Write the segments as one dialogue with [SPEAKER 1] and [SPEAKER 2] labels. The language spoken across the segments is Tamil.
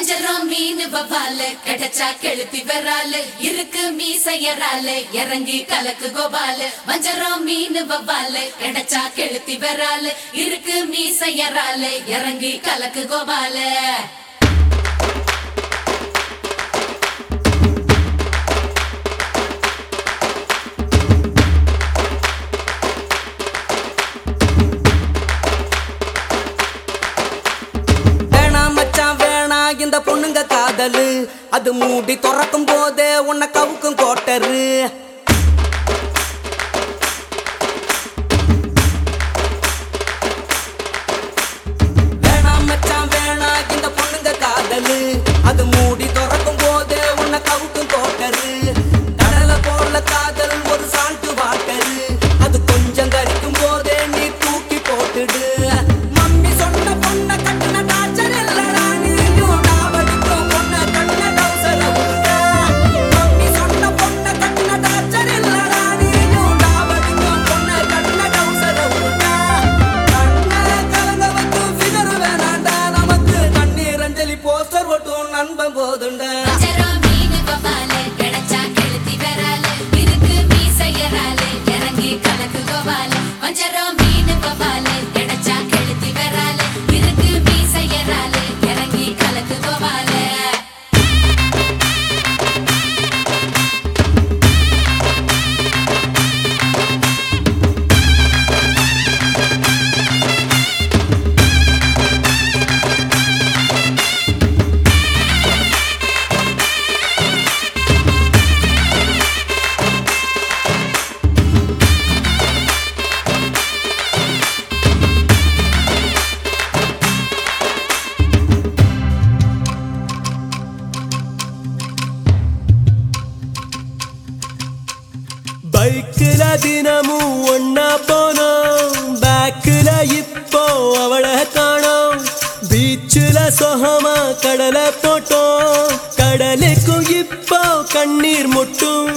[SPEAKER 1] வஞ்சரம் மீன் வவால கிடைச்சா கெளுத்தி வரால இருக்கு மீசையரால இறங்கி கலக்கு கோபால வஞ்சரம் மீன் வவால கிடைச்சா கெளுத்தி வரால இருக்கு மீசையரால இறங்கி கலக்கு கோபால
[SPEAKER 2] வேணா மச்சான் வேணா இந்த பொண்ணுங்க காதலு அது மூடி திறக்கும் போதே உன்னை கவுக்கும் கோட்டரு வேணா மச்சான் வேணா இந்த பொண்ணுங்க காதலு அது மூடி திறக்கும் போதே உன்னை கவுக்கும் கோட்டரு கடலை போல காதல் ஒரு சால்ட்டு வாட்டரு அது கொஞ்சம் கரிக்கும் போதே நீ தூக்கி போட்டுடு மம்மி சொன்ன பொண்ண கட்டின டாச்சர் இல்லடா நீயும் டாவடிக்கும் பொண்ண கட்டின டவுசர உண்டா மம்மி சொன்ன பொண்ண கட்டின டாச்சர் இல்லடா நீயும் டாவடிக்கும் பொண்ண கட்டின டவுசர உண்டா கண்ண கலங்க வைக்கும் ஃபிகர் வேணாண்டா நமக்கு கண்ணீர் அஞ்சலி போஸ்டர் ஒட்டும் நண்பன் போதுண்டா
[SPEAKER 1] வஞ்சரம் மீன் வவால கிடைச்சா கெளுத்தி வரால இருக்கு மீசையரால இறங்கி கலக்கு கோபால வஞ்சரம் மீன் வவால கிடைச்சா கெளுத்தி வரால இருக்கு மீசையரால இறங்கி கலக்கு கோபால
[SPEAKER 3] பைக்குல தினமும் ஒன்னா போனோம் பேக்குல இப்போ அவளை காணோம் பீச்சுல சொகமா கடலை போட்டோம் கடலுக்கும் இப்போ கண்ணீர் முட்டும்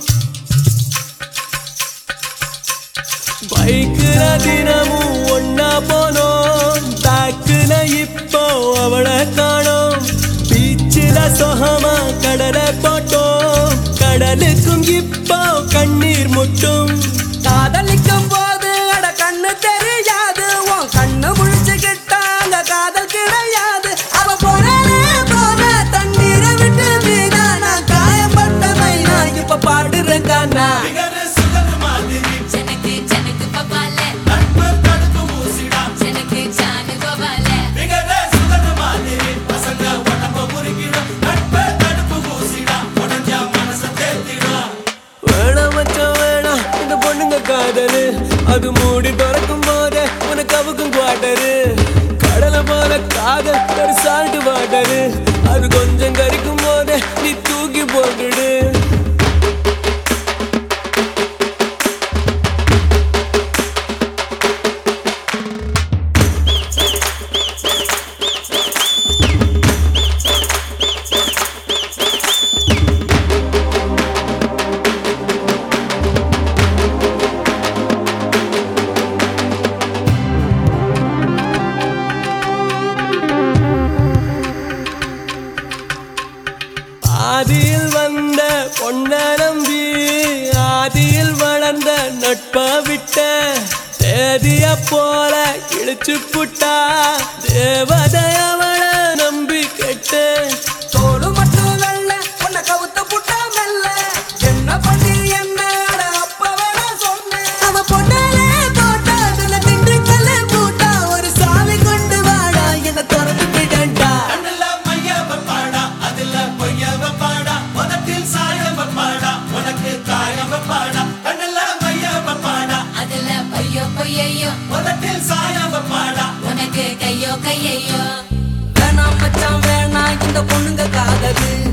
[SPEAKER 3] பைக்குல தினமும் ஒன்னா போனோம் பேக்குல இப்போ அவளை காணோம் பீச்சுல சொகமா கடலை போட்டோம் கடலுக்கும் இப்போ கண்ணீர் முட்டும்
[SPEAKER 2] காதலிக்கும் போது அட கண்ணு தெரியாது உன் கண்ணு முழிச்சுக்கிட்டாங்க காதல் கிடையாது அவ போறானே போற தண்ணீரை விட்டு மீனா நான் காயப்பட்ட மைனா இப்ப பாடுறேன் கானா
[SPEAKER 1] ஜனக்கு ஜனக்கு பவால ஜனக்கு ஜானு கோபால
[SPEAKER 3] வேணாம் மச்சான் வேணாம் இந்த பொண்ணுங்க காதலு அது மூடி திறக்கும் போதே உனக்கு அவுக்கும் குவாட்டரு கடலை போல காதல் ஒரு சால்ட் வாட்டரு அது கொஞ்சம் கறிக்கும் போதே நீ தூக்கி போட்டுடு ஆதியில் வந்த பொன்ன நம்பி ஆதியில் வளர்ந்த நட்ப விட்ட தேதிய போல இழிச்சு புட்டா தேவதை அவள நம்பி கெட்ட
[SPEAKER 2] தோடு மட்டும் வெள்ள உன்னை கவுத்த புட்டா மெல்ல என்ன பண்ணி என்ன அட அப்ப வேணா சொன்னேன் அவ பொண்ணாலே தோட்டா அதுல திண்டுக்கல்ல மூட்டா ஒரு சாவி கொண்டு வாடா என்ன திறந்து விடண்டா
[SPEAKER 1] அதுல பொய்யோ பொய்யையோ உனக்கு கையோ கையையோ
[SPEAKER 2] வேணாம் மச்சான் வேணாம் இந்த பொண்ணுங்க காதலு